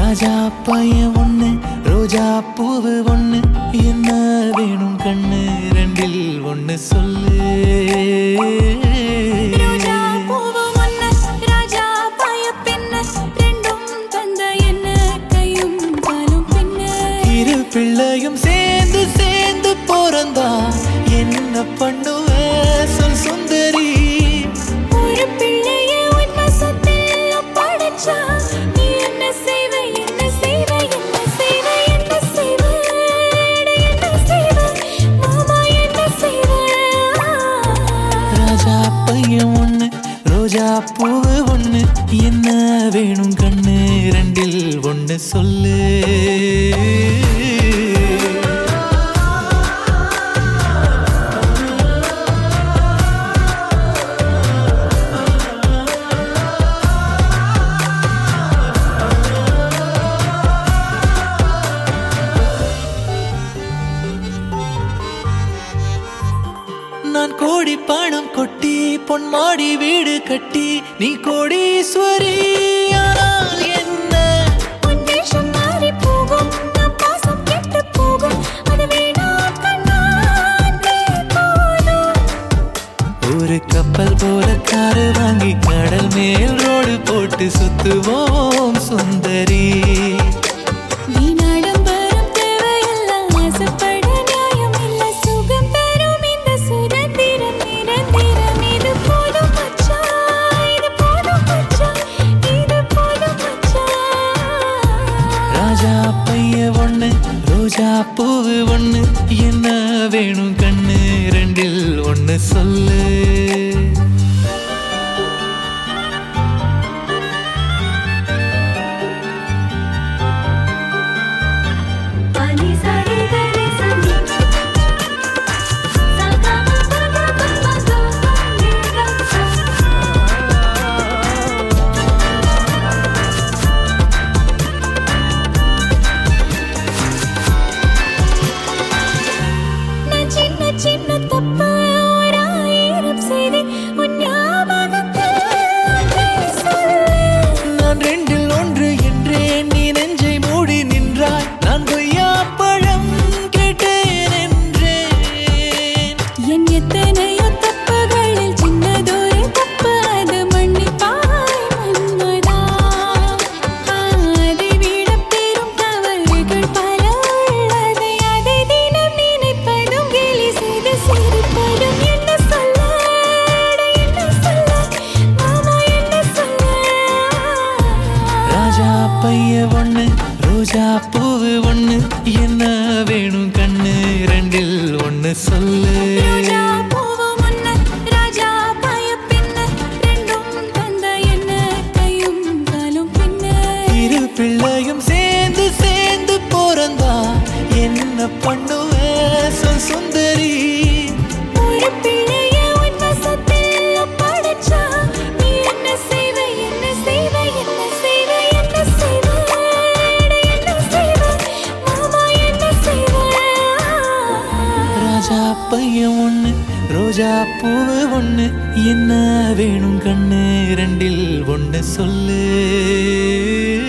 ராஜா பையன் ஒண்ணு ரோஜா பூவு ஒண்ணு என்ன வேணும் கண்ணு ரெண்டில் ஒண்ணு சொல்லு ரோஜா பூவு ஒண்ணு, ராஜா பாய பின்ன, ரெண்டும் தந்த என்ன கையும் காலும் பின்ன. இரு பிள்ளையும் சேர்ந்து சேர்ந்து பிறந்தா என்ன பண்ணுவ சொல் சுந்தரி ஒரு பிள்ளையை உன் வசத்தில் ஒப்படைச்சா, நீ என்ன செய்வ, என்ன செய்வ, என்ன செய்வ, என்ன செய்வ? அட, என்ன செய்வ? மாமா, என்ன செய்வ? ராஜா பையன் ஒண்ணு ரோஜா பூவு ஒண்ணு என்ன வேணும் கண்ணு ரெண்டில் ஒண்ணு சொல்லு நான் கோடி பணம் கொட்டி பொன்மாடி வீடு கட்டி நீ கோடீஸ்வரி ஆனால் என்ன உன் வேஷம் மாறிப் போகும், நம் பாசம் கெட்டுப் போகும். அது வேணாம் கண்ணா, அன்பே போதும். ஒரு கப்பல் போல காரு வாங்கி கடல் மேல் ரோடு போட்டு சுத்துவோம் சுந்தரி வீணாடம்பரம் தேவையில்ல, ஆசைப்பட நியாயமில்ல. சுகம் தரும் இந்த சுதந்திரம் நிரந்தரம். இது போதும் மச்சான், இது போதும் மச்சான், இது போதும் மச்சான். ராஜா பைய ஒண்ணு ரோஜா பூவு ஒண்ணு என்ன வேணும் கண்ணு ரெண்டில் ஒண்ணு சொல்லு பனி சரி கரி சனி. சகம பக பம க நீ க ச. நான் சின்ன சின்ன தப்பு ஓராயிரம் செய்து உன் ஞாபகத்தில் அன்பே சொல்லு. நான் ரெண்டில் ஒன்று என்றேன் நீ நெஞ்சை மூடி நின்றாய் நான் கொய்யா பழம் கேட்டேன் என்றேன் என் எத்தனையோ தப்புகளில் சின்னதொரு தப்பு அது மன்னிப்பாய் மன்மதா. அதை விட பெரும் தவறுகள் பல உள்ளது. அதை தினம் நினைப்பதும் கேலி செய்து சிரிப்பதும் என்ன சொல்ல அட, என்ன சொல்ல மாமா என்ன சொல்ல ராஜா பைய ஒண்ணு ரோஜா பூவு ஒண்ணு என்ன வேணும் கண்ணு ரெண்டில் ஒண்ணு சொல்லு ரோஜா பூவு முன்ன, ராஜா பாய பின்ன, ரெண்டும் தந்த என்ன கையும் காலும் பின்ன. இரு பிள்ளையும் சேர்ந்து சேர்ந்து பிறந்தா என்ன பண்ணுவ சொல் சுந்தரி ஒரு பிள்ளையை உன் வசத்தில் ஒப்படைச்சா, நீ என்ன செய்வ, என்ன செய்வ, என்ன செய்வ, என்ன செய்வ? அட, என்ன செய்வ? மாமா, என்ன செய்வ? ராஜா பையன் ஒண்ணு ரோஜா பூவு ஒண்ணு என்ன வேணும் கண்ணு ரெண்டில் ஒண்ணு சொல்லு